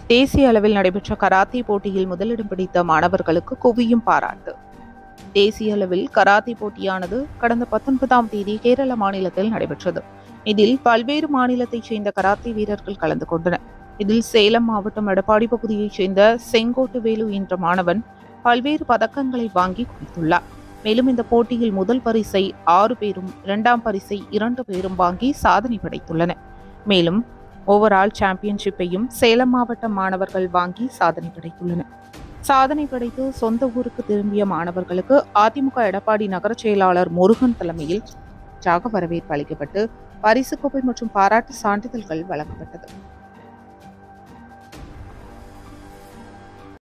தேசிய அளவில் நடைபெற்ற கராத்தே போட்டியில் முதலிடம் பிடித்த மாணவர்களுக்கு குவியும் பாராட்டு தேசிய அளவில் கராத்தே போட்டியானது கடந்த பத்தொன்பதாம் தேதி கேரள மாநிலத்தில் நடைபெற்றது இதில் பல்வேறு மாநிலத்தைச் சேர்ந்த கராத்தே வீரர்கள் கலந்து கொண்டனர் இதில் சேலம் மாவட்டம் எடப்பாடி பகுதியைச் சேர்ந்த செங்கோட்டு வேலு என்ற மாணவன் பல்வேறு பதக்கங்களை வாங்கி குவித்துள்ளார் மேலும் இந்த போட்டியில் முதல் பரிசை ஆறு பேரும் இரண்டாம் பரிசை இரண்டு பேரும் வாங்கி சாதனை படைத்துள்ளனர் மேலும் ஓவரால் சாம்பியன்ஷிப்பையும் சேலம் மாவட்ட மாணவர்கள் வாங்கி சாதனை படைத்துள்ளனர் சாதனை படைத்து சொந்த ஊருக்கு திரும்பிய மாணவர்களுக்கு அதிமுக எடப்பாடி நகர செயலாளர் முருகன் தலைமையில் உற்சாக வரவேற்பு அளிக்கப்பட்டு பரிசு கோப்பை மற்றும் பாராட்டு சான்றிதழ்கள் வழங்கப்பட்டது